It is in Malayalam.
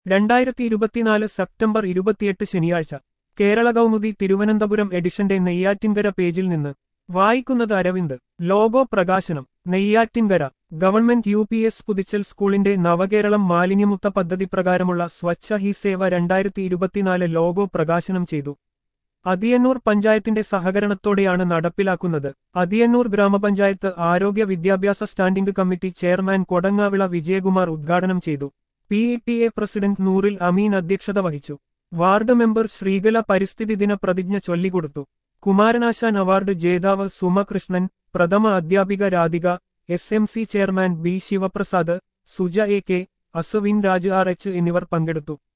രണ്ടായിരത്തി ഇരുപത്തിനാല് സെപ്റ്റംബർ ഇരുപത്തിയെട്ട് ശനിയാഴ്ച കേരള കൗമുദി തിരുവനന്തപുരം എഡിഷന്റെ നെയ്യാറ്റിൻകര പേജിൽ നിന്ന് വായിക്കുന്നത് അരവിന്ദ് ലോഗോ പ്രകാശനം Neyyattinkara government U P S Puthichal സ്കൂളിന്റെ നവകേരളം മാലിന്യമുക്ത പദ്ധതി പ്രകാരമുള്ള സ്വച്ഛ ഹി സേവ രണ്ടായിരത്തി ഇരുപത്തിനാല് ലോഗോ പ്രകാശനം ചെയ്തു അതിയന്നൂർ പഞ്ചായത്തിന്റെ സഹകരണത്തോടെയാണ് നടപ്പിലാക്കുന്നത് അതിയന്നൂർ ഗ്രാമപഞ്ചായത്ത് ആരോഗ്യ വിദ്യാഭ്യാസ standing committee chairman Kodangavila Vijayakumar ഉദ്ഘാടനം ചെയ്തു P E T A president Noorul Ameen അധ്യക്ഷത വഹിച്ചു വാർഡ് മെമ്പർ ശ്രീകല പരിസ്ഥിതി ദിന പ്രതിജ്ഞ ചൊല്ലിക്കൊടുത്തു കുമാരനാശാൻ അവാർഡ് ജേതാവ് സുമകൃഷ്ണൻ പ്രഥമ അധ്യാപിക Radhika S M C chairman B Sivaprasad Suja A K Aswin Raj R H എന്നിവർ പങ്കെടുത്തു